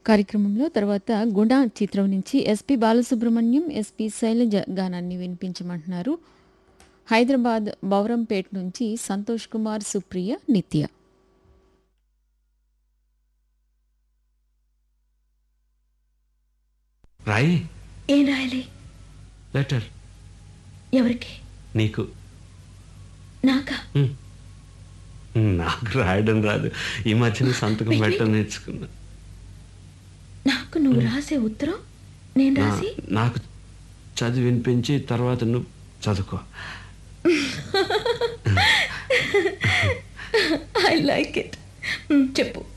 కార్యక్రమంలో తర్వాత గుణ చిత్రం నుంచి ఎస్పి బాలసుబ్రహ్మణ్యం ఎస్పి శైలజ గానాన్ని వినిపించమంటున్నారు హైదరాబాద్ బౌరంపేట్ నుంచి సంతోష్ కుమార్ సుప్రియ నిత్య రాయి ఏం రాయాలి లెటర్ ఎవరికి నీకు నాకా హ్మ్. నాకు రాయడం రాదు ఈ మధ్యన సంతకం పెట్టడం నేర్చుకున్నా నాకు నువ్వు రాసే ఉత్తరం నేను నా- రాసి నాకు చదివి వినిపించి తర్వాత నువ్వు చదువుకో ఐ లైక్ ఇట్ చెప్పు